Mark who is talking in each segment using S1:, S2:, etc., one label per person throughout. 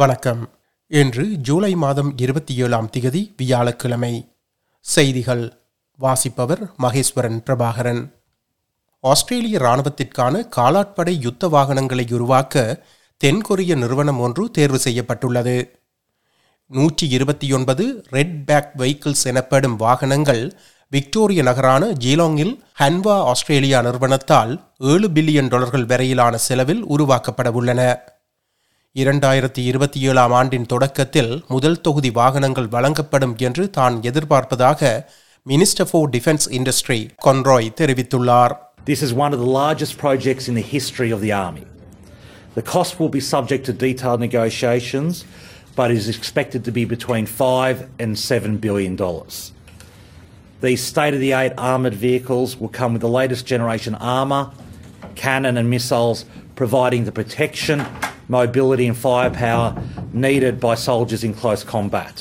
S1: வணக்கம் இன்று ஜூலை மாதம் இருபத்தி ஏழாம் திகதி வியாழக்கிழமை செய்திகள் வாசிப்பவர் மகேஸ்வரன் பிரபாகரன் ஆஸ்திரேலிய இராணுவத்திற்கான காலாட்படை யுத்த வாகனங்களை உருவாக்க தென்கொரிய நிறுவனம் ஒன்று தேர்வு செய்யப்பட்டுள்ளது நூற்றி இருபத்தி ஒன்பது ரெட் பேக் வெஹிக்கிள்ஸ் எனப்படும் வாகனங்கள் விக்டோரிய நகரான ஜீலாங்கில் ஹன்வா ஆஸ்திரேலியா நிறுவனத்தால் ஏழு பில்லியன் டாலர்கள் வரையிலான செலவில் உருவாக்கப்பட உள்ளன இரண்டாயிரத்தி இருபத்தி ஏழாம் ஆண்டின் தொடக்கத்தில் முதல் தொகுதி வாகனங்கள் வழங்கப்படும் என்று தான் எதிர்பார்ப்பதாக minister for defence industry Conroy தெரிவித்துள்ளார்
S2: This is one of the largest projects in the history of the Army. The cost will be subject to detailed negotiations, but is expected to be between five and seven billion dollars. These state of the art armoured vehicles will come with the latest generation armour, cannon, and missiles, providing the protection, mobility, and firepower needed by soldiers in close combat.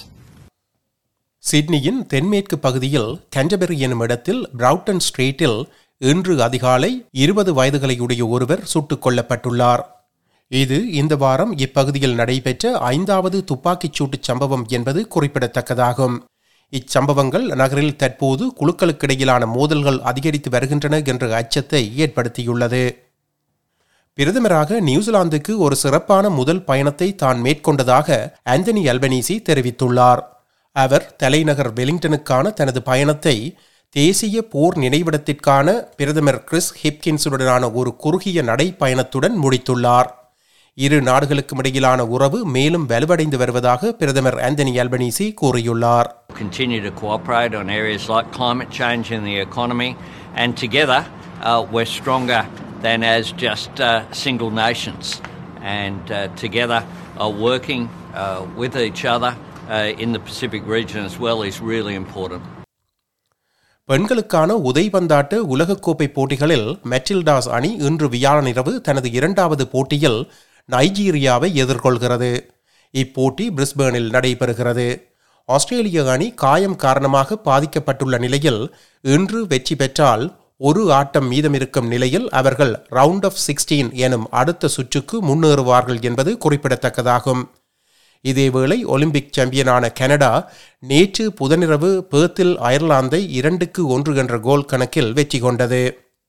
S1: சிட்னியின் தென்மேற்கு பகுதியில் கெண்டபெரி எனும் இடத்தில் பிரவுட்டன் ஸ்ட்ரீட்டில் இன்று அதிகாலை இருபது வயதுகளையுடைய ஒருவர் சுட்டுக் கொல்லப்பட்டுள்ளார் இது இந்த வாரம் இப்பகுதியில் நடைபெற்ற ஐந்தாவது துப்பாக்கிச் சூட்டுச் சம்பவம் என்பது குறிப்பிடத்தக்கதாகும் இச்சம்பவங்கள் நகரில் தற்போது குழுக்களுக்கிடையிலான மோதல்கள் அதிகரித்து வருகின்றன என்ற அச்சத்தை ஏற்படுத்தியுள்ளது பிரதமராக நியூசிலாந்துக்கு ஒரு சிறப்பான முதல் பயணத்தை தான் மேற்கொண்டதாக ஆந்தனி அல்பனீசி தெரிவித்துள்ளார் அவர் தலைநகர் வெலிங்டனுக்கான தனது பயணத்தை தேசிய போர் நினைவிடத்திற்கான பிரதமர் கிறிஸ் ஹிப்கின்ஸுடனான ஒரு குறுகிய நடைப்பயணத்துடன் முடித்துள்ளார் இரு நாடுகளுக்கும் இடையிலான உறவு மேலும் வலுவடைந்து வருவதாக பிரதமர் ஆந்தனி அல்பனீசி கூறியுள்ளார்
S3: continue to cooperate on areas like climate change and the economy, and together uh, we're stronger than as just uh, single nations. And uh, together, uh, working uh, with each other uh, in the Pacific region as well is really important.
S1: பெண்களுக்கான உதைபந்தாட்ட உலகக்கோப்பை போட்டிகளில் Matildas அணி இன்று வியாழனிரவு தனது இரண்டாவது போட்டியில் நைஜீரியாவை எதிர்கொள்கிறது இப்போட்டி பிரிஸ்பேனில் நடைபெறுகிறது ஆஸ்திரேலிய அணி காயம் காரணமாக பாதிக்கப்பட்டுள்ள நிலையில் இன்று வெற்றி பெற்றால் ஒரு ஆட்டம் மீதமிருக்கும் நிலையில் அவர்கள் ரவுண்ட் ஆஃப் சிக்ஸ்டீன் எனும் அடுத்த சுற்றுக்கு முன்னேறுவார்கள் என்பது குறிப்பிடத்தக்கதாகும் இதேவேளை ஒலிம்பிக் சாம்பியனான கனடா நேற்று புதனிரவு பேர்த்தில் அயர்லாந்தை இரண்டுக்கு ஒன்று என்ற கோல் கணக்கில் வெற்றி கொண்டது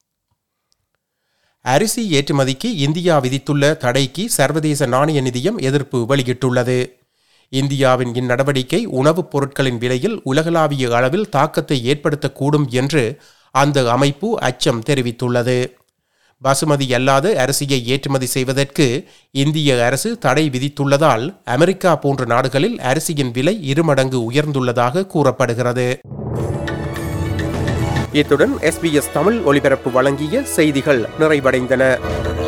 S1: அரிசி ஏற்றுமதிக்கு இந்தியா விதித்துள்ள தடைக்கு சர்வதேச நாணய நிதியம் எதிர்ப்பு வெளியிட்டுள்ளது இந்தியாவின் இந்நடவடிக்கை உணவுப் பொருட்களின் விலையில் உலகளாவிய அளவில் தாக்கத்தை ஏற்படுத்தக்கூடும் என்று அந்த அமைப்பு அச்சம் தெரிவித்துள்ளது பசுமதி அல்லாத அரிசியை ஏற்றுமதி செய்வதற்கு இந்திய அரசு தடை விதித்துள்ளதால் அமெரிக்கா போன்ற நாடுகளில் அரிசியின் விலை இருமடங்கு உயர்ந்துள்ளதாக கூறப்படுகிறது இத்துடன் எஸ்பிஎஸ் தமிழ் ஒலிபரப்பு வழங்கிய செய்திகள் நிறைவடைந்தன